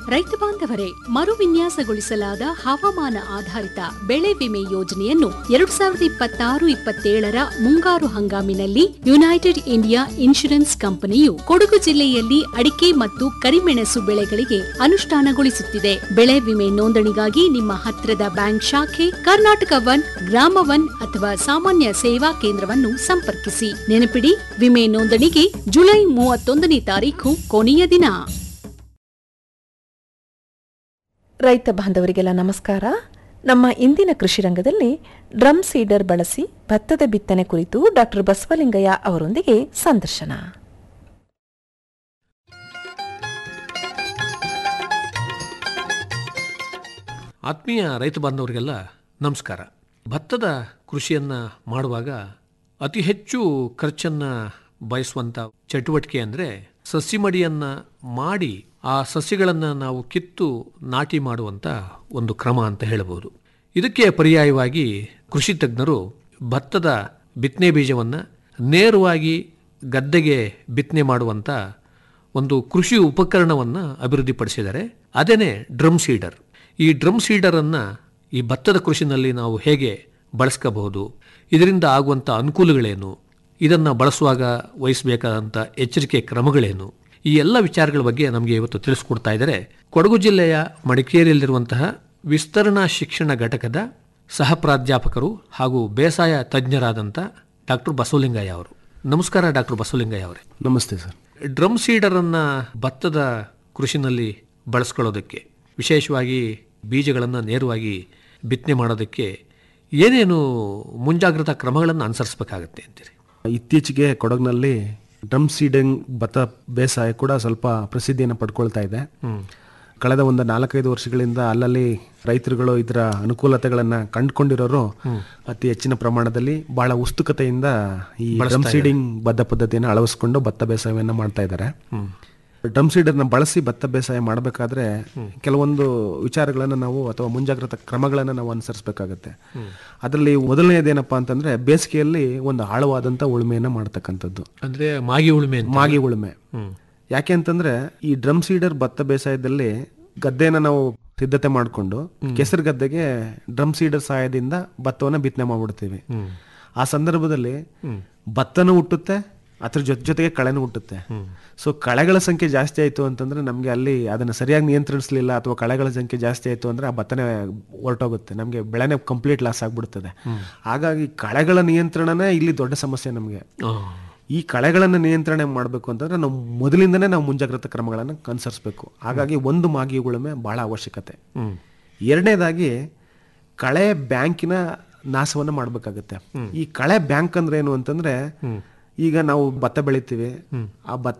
ರೈತ ಬಾಂಧವರೇ ಮರು ವಿನ್ಯಾಸಗೊಳಿಸಲಾದ ಹವಾಮಾನ ಆಧಾರಿತ ಬೆಳೆ ವಿಮೆ ಯೋಜನೆಯನ್ನು ಎರಡು ಸಾವಿರದ ಇಪ್ಪತ್ತಾರು ಇಪ್ಪತ್ತೇಳರ ಮುಂಗಾರು ಹಂಗಾಮಿನಲ್ಲಿ ಯುನೈಟೆಡ್ ಇಂಡಿಯಾ ಇನ್ಶೂರೆನ್ಸ್ ಕಂಪನಿಯು ಕೊಡಗು ಜಿಲ್ಲೆಯಲ್ಲಿ ಅಡಿಕೆ ಮತ್ತು ಕರಿಮೆಣಸು ಬೆಳೆಗಳಿಗೆ ಅನುಷ್ಠಾನಗೊಳಿಸುತ್ತಿದೆ ಬೆಳೆ ವಿಮೆ ನೋಂದಣಿಗಾಗಿ ನಿಮ್ಮ ಹತ್ತಿರದ ಬ್ಯಾಂಕ್ ಶಾಖೆ ಕರ್ನಾಟಕ ವನ್ ಗ್ರಾಮ ವನ್ ಅಥವಾ ಸಾಮಾನ್ಯ ಸೇವಾ ಕೇಂದ್ರವನ್ನು ಸಂಪರ್ಕಿಸಿ ನೆನಪಿಡಿ ವಿಮೆ ನೋಂದಣಿಗೆ ಜುಲೈ ಮೂವತ್ತೊಂದನೇ ತಾರೀಖು ಕೊನೆಯ ದಿನ ರೈತ ಬಾಂಧವರಿಗೆಲ್ಲ ನಮಸ್ಕಾರ ನಮ್ಮ ಇಂದಿನ ಕೃಷಿ ರಂಗದಲ್ಲಿ ಡ್ರಮ್ ಸೀಡರ್ ಬಳಸಿ ಭತ್ತದ ಬಿತ್ತನೆ ಕುರಿತು ಡಾಕ್ಟರ್ ಬಸವಲಿಂಗಯ್ಯ ಅವರೊಂದಿಗೆ ಸಂದರ್ಶನ ಆತ್ಮೀಯ ರೈತ ಬಾಂಧವರಿಗೆಲ್ಲ ನಮಸ್ಕಾರ ಭತ್ತದ ಕೃಷಿಯನ್ನು ಮಾಡುವಾಗ ಅತಿ ಹೆಚ್ಚು ಖರ್ಚನ್ನು ಬಯಸುವಂಥ ಚಟುವಟಿಕೆ ಅಂದರೆ ಸಸಿ ಮಡಿಯನ್ನು ಮಾಡಿ ಆ ಸಸಿಗಳನ್ನು ನಾವು ಕಿತ್ತು ನಾಟಿ ಮಾಡುವಂಥ ಒಂದು ಕ್ರಮ ಅಂತ ಹೇಳಬಹುದು ಇದಕ್ಕೆ ಪರ್ಯಾಯವಾಗಿ ಕೃಷಿ ತಜ್ಞರು ಭತ್ತದ ಬಿತ್ತನೆ ಬೀಜವನ್ನು ನೇರವಾಗಿ ಗದ್ದೆಗೆ ಬಿತ್ತನೆ ಮಾಡುವಂಥ ಒಂದು ಕೃಷಿ ಉಪಕರಣವನ್ನು ಅಭಿವೃದ್ಧಿಪಡಿಸಿದ್ದಾರೆ ಅದೇನೇ ಡ್ರಮ್ ಸೀಡರ್ ಈ ಡ್ರಮ್ ಸೀಡರನ್ನು ಈ ಭತ್ತದ ಕೃಷಿನಲ್ಲಿ ನಾವು ಹೇಗೆ ಬಳಸ್ಕೋಬಹುದು ಇದರಿಂದ ಆಗುವಂಥ ಅನುಕೂಲಗಳೇನು ಇದನ್ನು ಬಳಸುವಾಗ ವಹಿಸಬೇಕಾದಂಥ ಎಚ್ಚರಿಕೆ ಕ್ರಮಗಳೇನು ಈ ಎಲ್ಲ ವಿಚಾರಗಳ ಬಗ್ಗೆ ನಮಗೆ ಇವತ್ತು ತಿಳಿಸ್ಕೊಡ್ತಾ ಇದ್ದಾರೆ ಕೊಡಗು ಜಿಲ್ಲೆಯ ಮಡಿಕೇರಿಯಲ್ಲಿರುವಂತಹ ವಿಸ್ತರಣಾ ಶಿಕ್ಷಣ ಘಟಕದ ಸಹ ಪ್ರಾಧ್ಯಾಪಕರು ಹಾಗೂ ಬೇಸಾಯ ತಜ್ಞರಾದಂಥ ಡಾಕ್ಟರ್ ಬಸವಲಿಂಗಯ್ಯ ಅವರು ನಮಸ್ಕಾರ ಡಾಕ್ಟರ್ ಬಸವಲಿಂಗಯ್ಯ ಅವರೇ ನಮಸ್ತೆ ಸರ್ ಡ್ರಮ್ ಸೀಡರನ್ನು ಭತ್ತದ ಕೃಷಿನಲ್ಲಿ ಬಳಸ್ಕೊಳ್ಳೋದಕ್ಕೆ ವಿಶೇಷವಾಗಿ ಬೀಜಗಳನ್ನು ನೇರವಾಗಿ ಬಿತ್ತನೆ ಮಾಡೋದಕ್ಕೆ ಏನೇನು ಮುಂಜಾಗ್ರತಾ ಕ್ರಮಗಳನ್ನು ಅನುಸರಿಸಬೇಕಾಗತ್ತೆ ಅಂತೀರಿ ಇತ್ತೀಚೆಗೆ ಕೊಡಗಿನಲ್ಲಿ ಡ್ರಮ್ ಸೀಡಿಂಗ್ ಭತ್ತ ಬೇಸಾಯ ಕೂಡ ಸ್ವಲ್ಪ ಪ್ರಸಿದ್ಧಿಯನ್ನು ಪಡ್ಕೊಳ್ತಾ ಇದೆ ಕಳೆದ ಒಂದು ನಾಲ್ಕೈದು ವರ್ಷಗಳಿಂದ ಅಲ್ಲಲ್ಲಿ ರೈತರುಗಳು ಇದರ ಅನುಕೂಲತೆಗಳನ್ನ ಕಂಡುಕೊಂಡಿರೋರು ಅತಿ ಹೆಚ್ಚಿನ ಪ್ರಮಾಣದಲ್ಲಿ ಬಹಳ ಉತ್ಸುಕತೆಯಿಂದ ಈ ಡ್ರಮ್ ಸೀಡಿಂಗ್ ಬದ್ಧ ಪದ್ಧತಿಯನ್ನು ಅಳವಡಿಸಿಕೊಂಡು ಭತ್ತ ಬೇಸಾಯವನ್ನು ಮಾಡ್ತಾ ಇದ್ದಾರೆ ಡ್ರಮ್ ಸೀಡರ್ನ ಬಳಸಿ ಭತ್ತ ಬೇಸಾಯ ಮಾಡಬೇಕಾದ್ರೆ ಕೆಲವೊಂದು ವಿಚಾರಗಳನ್ನು ನಾವು ಅಥವಾ ಮುಂಜಾಗ್ರತಾ ಕ್ರಮಗಳನ್ನು ನಾವು ಅನುಸರಿಸಬೇಕಾಗತ್ತೆ ಅದರಲ್ಲಿ ಮೊದಲನೇದೇನಪ್ಪಾ ಅಂತಂದ್ರೆ ಬೇಸಿಗೆಯಲ್ಲಿ ಒಂದು ಆಳವಾದಂಥ ಉಳುಮೆಯನ್ನು ಮಾಡ್ತಕ್ಕಂಥದ್ದು ಅಂದ್ರೆ ಮಾಗಿ ಉಳುಮೆ ಅಂತ ಮಾಗಿ ಉಳುಮೆ ಯಾಕೆ ಅಂತಂದ್ರೆ ಈ ಡ್ರಮ್ ಸೀಡರ್ ಭತ್ತ ಬೇಸಾಯದಲ್ಲಿ ಗದ್ದೆನ ನಾವು ಸಿದ್ಧತೆ ಮಾಡಿಕೊಂಡು ಕೆಸರು ಗದ್ದೆಗೆ ಡ್ರಮ್ ಸೀಡರ್ ಸಹಾಯದಿಂದ ಭತ್ತವನ್ನ ಬಿತ್ತನೆ ಮಾಡ್ಬಿಡ್ತೀವಿ ಆ ಸಂದರ್ಭದಲ್ಲಿ ಭತ್ತನೂ ಹುಟ್ಟುತ್ತೆ ಅದ್ರ ಜೊತೆ ಜೊತೆಗೆ ಕಳೆನೂ ಹುಟ್ಟುತ್ತೆ ಸೊ ಕಳೆಗಳ ಸಂಖ್ಯೆ ಜಾಸ್ತಿ ಆಯ್ತು ಅಂತಂದ್ರೆ ನಮ್ಗೆ ಅಲ್ಲಿ ಅದನ್ನ ಸರಿಯಾಗಿ ನಿಯಂತ್ರಿಸಲಿಲ್ಲ ಅಥವಾ ಕಳೆಗಳ ಸಂಖ್ಯೆ ಜಾಸ್ತಿ ಆಯ್ತು ಅಂದ್ರೆ ಆ ಭತ್ತನೇ ಹೊರಟೋಗುತ್ತೆ ನಮ್ಗೆ ಬೆಳೆನೇ ಕಂಪ್ಲೀಟ್ ಲಾಸ್ ಆಗ್ಬಿಡ್ತದೆ ಹಾಗಾಗಿ ಕಳೆಗಳ ನಿಯಂತ್ರಣನೇ ಇಲ್ಲಿ ದೊಡ್ಡ ಸಮಸ್ಯೆ ನಮಗೆ ಆ, ಈ ಕಳೆಗಳನ್ನು ನಿಯಂತ್ರಣೆ ಮಾಡಬೇಕು ಅಂತಂದ್ರೆ ನಾವು ಮೊದಲಿಂದನೇ ನಾವು ಮುಂಜಾಗ್ರತಾ ಕ್ರಮಗಳನ್ನು ಅನುಸರಿಸಬೇಕು ಹಾಗಾಗಿ ಒಂದು ಮಾಗಿ ಉಳುಮೆ ಬಹಳ ಅವಶ್ಯಕತೆ ಹ್ಮ್. ಎರಡನೇದಾಗಿ ಕಳೆ ಬ್ಯಾಂಕಿನ ನಾಶವನ್ನು ಮಾಡಬೇಕಾಗತ್ತೆ ಈ ಕಳೆ ಬ್ಯಾಂಕ್ ಅಂದ್ರೆ ಏನು ಅಂತಂದ್ರೆ ಈಗ ನಾವು ಭತ್ತ ಬೆಳಿತೀವಿ ಆ ಭತ್ತ